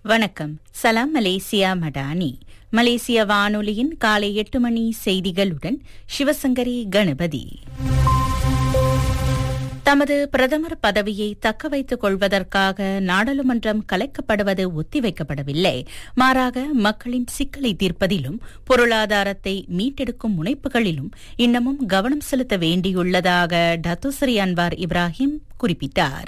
வணக்கம் சலாம் மலேசியா மடானி மலேசிய வானொலியின் காலை எட்டு மணி செய்திகளுடன் சிவசங்கரி கணபதி தமது பிரதமர் பதவியை தக்க வைத்துக் கொள்வதற்காக நாடாளுமன்றம் கலைக்கப்படுவது ஒத்திவைக்கப்படவில்லை மாறாக மக்களின் சிக்கலை தீர்ப்பதிலும் பொருளாதாரத்தை மீட்டெடுக்கும் முனைப்புகளிலும் இன்னமும் கவனம் செலுத்த வேண்டியுள்ளதாக டத்துஸ்ரீ அன்வார் இப்ராஹிம் குறிப்பிட்டார்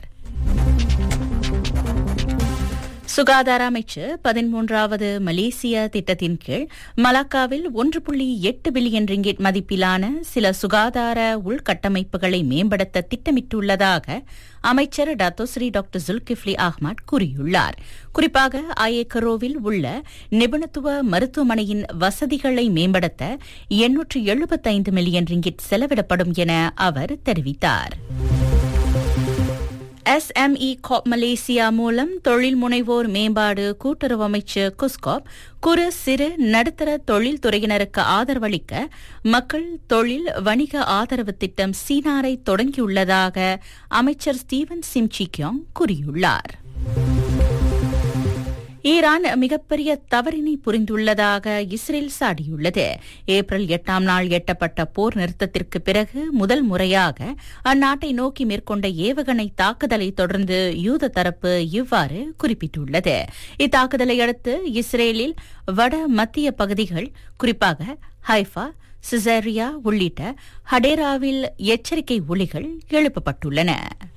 சுகாதார அமைச்சு பதிமூன்றாவது மலேசிய திட்டத்தின் கீழ் மலாக்காவில் ஒன்று புள்ளி எட்டு பில்லியன் ரிங்கிட் மதிப்பிலான சில சுகாதார உள்கட்டமைப்புகளை மேம்படுத்த திட்டமிட்டுள்ளதாக அமைச்சர் டத்தோஸ்ரீ டாக்டர் ஜுல்கிஃப்லி அஹ்மத் கூறியுள்ளார் குறிப்பாக ஆயேக்கரோவில் உள்ள நிபுணத்துவ மருத்துவமனையின் வசதிகளை மேம்படுத்த எண்ணூற்று எழுபத்தைந்து மில்லியன் ரிங்கிட் செலவிடப்படும் என அவர் தெரிவித்தார் எஸ்எம்இ காப் மலேசியா மூலம் தொழில் முனைவோர் மேம்பாடு கூட்டுறவு அமைச்சு குஸ்காப் குறு சிறு நடுத்தர தொழில் துறையினருக்கு ஆதரவளிக்க மக்கள் தொழில் வணிக ஆதரவு திட்டம் சீனாரை தொடங்கியுள்ளதாக அமைச்சர் ஸ்டீவன் சிம்சிக்யோங் கூறியுள்ளார் ஈரான் மிகப்பெரிய தவறினை புரிந்துள்ளதாக இஸ்ரேல் சாடியுள்ளது ஏப்ரல் எட்டாம் நாள் எட்டப்பட்ட போர் நிறுத்தத்திற்கு பிறகு முதல் முறையாக அந்நாட்டை நோக்கி மேற்கொண்ட ஏவுகணை தாக்குதலை தொடர்ந்து யூத தரப்பு இவ்வாறு குறிப்பிட்டுள்ளது இத்தாக்குதலை அடுத்து இஸ்ரேலில் வட மத்திய பகுதிகள் குறிப்பாக ஹைஃபா சிசேரியா உள்ளிட்ட ஹடேராவில் எச்சரிக்கை ஒலிகள் எழுப்பப்பட்டுள்ளன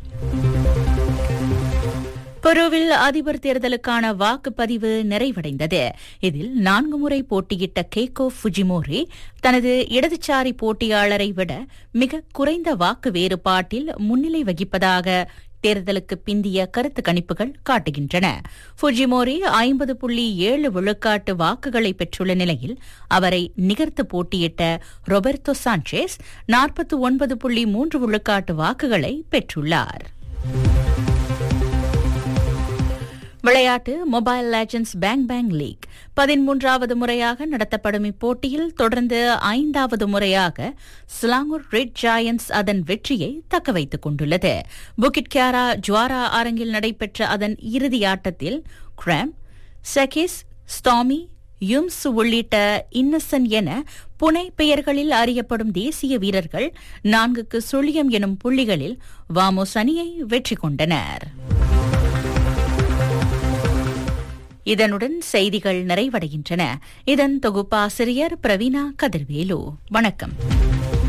பெருவில் அதிபர் தேர்தலுக்கான வாக்குப்பதிவு நிறைவடைந்தது இதில் நான்கு முறை போட்டியிட்ட கெய்கோ ஃபுஜிமோரி தனது இடதுசாரி போட்டியாளரை விட மிக குறைந்த வாக்கு வேறுபாட்டில் முன்னிலை வகிப்பதாக தேர்தலுக்கு பிந்திய கருத்து கணிப்புகள் காட்டுகின்றன ஃபுஜிமோரி ஐம்பது புள்ளி ஏழு விழுக்காட்டு வாக்குகளை பெற்றுள்ள நிலையில் அவரை நிகர்த்து போட்டியிட்ட ரொபர்டோ சாnchez நாற்பத்தி ஒன்பது புள்ளி மூன்று விழுக்காட்டு வாக்குகளை பெற்றுள்ளார் விளையாட்டு mobile legends bang bang league பதிமூன்றாவது முறையாக நடத்தப்படும் இப்போட்டியில் தொடர்ந்து ஐந்தாவது முறையாக ஸ்லாங்கூர் ரெட் ஜாயன்ஸ் அதன் வெற்றியை தக்க வைத்துக் கொண்டுள்ளது புகிட் கியாரா ஜுவாரா அரங்கில் நடைபெற்ற அதன் இறுதி ஆட்டத்தில் கிராம் செகிஸ் ஸ்டாமி யும்ஸ் உள்ளிட்ட இன்னசன் என புனை பெயர்களில் அறியப்படும் தேசிய வீரர்கள் நான்குக்கு சுழியம் எனும் புள்ளிகளில் வாமோஸ் அணியை வெற்றி கொண்டனர் இதனுடன் செய்திகள் நிறைவடைகின்றன இதன் தொகுப்பாசிரியர் பிரவீனா கதிர்வேலு வணக்கம்